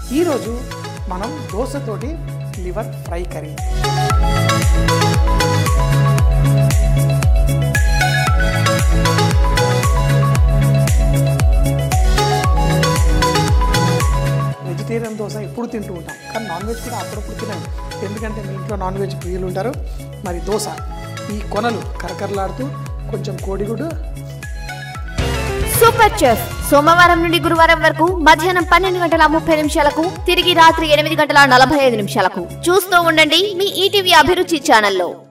ఈరోజు మనం దోశతోటి liver fry curry vegetarian dosa ఎప్పుడు తింటూ ఉంటాం కానీ నాన్ వెజ్ కూడా అప్పుడప్పుడు తినండి ఎందుకంటే మీ ఇంట్లో నాన్ వెజ్ ప్రియులు ఉంటారు మరి దోశ ఈ కొనలు కరకరలాడుతూ కొంచెం కోడిగుడు సూపర్ చెఫ్ సోమవారం నుండి గురువారం వరకు మధ్యాహ్నం పన్నెండు గంటల ముప్పై నిమిషాలకు తిరిగి రాత్రి ఎనిమిది గంటల నలభై ఐదు నిమిషాలకు చూస్తూ ఉండండి మీ ఈటీవీ అభిరుచి ఛానల్లో